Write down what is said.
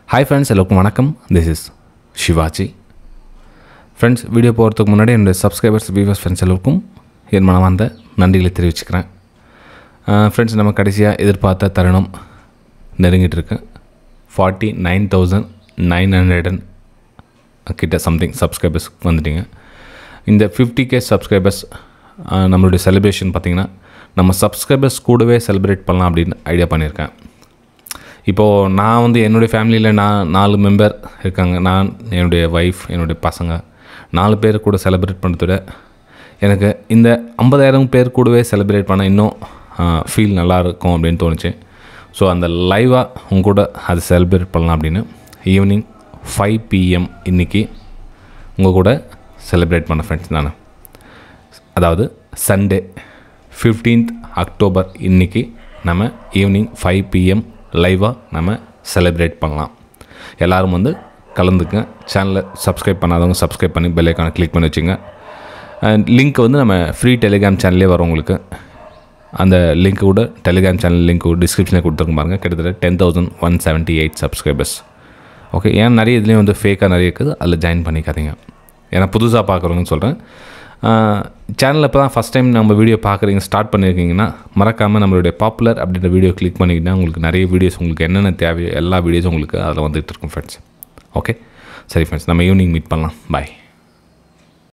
hi friends எல்லோருக்கும் வணக்கம் this is Sivaji friends video போகிறதுக்கு முன்னாடி என்னுடைய சப்ஸ்கிரைபர்ஸ் வியூவர்ஸ் ஃப்ரெண்ட்ஸ் எல்லோருக்கும் என் மனமார்ந்த நன்றிகளை தெரிவிச்சுக்கிறேன் ஃப்ரெண்ட்ஸ் நம்ம கடைசியாக எதிர்பார்த்த தருணம் நெருங்கிட்டு இருக்கு forty nine thousand nine hundred and கிட்ட சம்திங் சப்ஸ்கிரைபர்ஸ் வந்துட்டீங்க இந்த ஃபிஃப்டி கே சப்ஸ்கிரைபர்ஸ் நம்மளுடைய செலிப்ரேஷன் பார்த்திங்கன்னா நம்ம சப்ஸ்கிரைபர்ஸ் கூடவே செலிப்ரேட் பண்ணலாம் அப்படின்னு ஐடியா பண்ணியிருக்கேன் இப்போது நான் வந்து என்னுடைய ஃபேமிலியில் நான் நாலு மெம்பர் இருக்காங்க நான் என்னுடைய ஒய்ஃப் என்னுடைய பசங்க நாலு பேர் கூட செலிப்ரேட் பண்ணுறத விட எனக்கு இந்த ஐம்பதாயிரம் பேர் கூடவே செலிப்ரேட் பண்ண இன்னும் ஃபீல் நல்லா இருக்கும் அப்படின்னு தோணுச்சு ஸோ அந்த லைவாக உங்க கூட அதை செலிப்ரேட் பண்ணலாம் அப்படின்னு ஈவினிங் ஃபைவ் பிஎம் இன்றைக்கி உங்கள் கூட செலிப்ரேட் பண்ண ஃப்ரெண்ட்ஸ் நான் அதாவது சண்டே ஃபிஃப்டீன்த் அக்டோபர் இன்றைக்கி நம்ம ஈவினிங் ஃபைவ் பிஎம் லைவாக நம்ம செலிப்ரேட் பண்ணலாம் எல்லோரும் வந்து கலந்துக்க சேனலை சப்ஸ்கிரைப் பண்ணாதவங்க சப்ஸ்கிரைப் பண்ணி பெல் ஐக்கானை கிளிக் பண்ணி வச்சுங்க அண்ட் லிங்க் வந்து நம்ம ஃப்ரீ டெலிகிராம் சேனல்லே வரும் உங்களுக்கு அந்த லிங்க் கூட டெலிகிராம் சேனல் லிங்க் டிஸ்கிரிப்ஷனில் கொடுத்துருங்க பாருங்கள் கிட்டத்தட்ட ten thousand one seventy eight subscribers okay ஏன் நிறைய இதுலேயும் வந்து ஃபேக்காக நிறைய இருக்குது அதில் ஜாயின் பண்ணிக்காதீங்க ஏன்னா புதுசாக பார்க்குறவங்கன்னு சொல்கிறேன் சேனலில் இப்போ தான் ஃபஸ்ட் டைம் நம்ம வீடியோ பார்க்குறீங்க ஸ்டார்ட் பண்ணியிருக்கீங்கன்னா மறக்காமல் நம்மளுடைய பாப்புலர் அப்படின்ற வீடியோ கிளிக் பண்ணிக்கிட்டால் உங்களுக்கு நிறைய வீடியோஸ் உங்களுக்கு என்னென்ன தேவையோ எல்லா வீடியோஸும் உங்களுக்கு அதில் வந்துட்டு இருக்கும் ஃப்ரெண்ட்ஸ் ஓகே சரி ஃப்ரெண்ட்ஸ் நம்ம ஈவினிங் மீட் பண்ணலாம் பாய்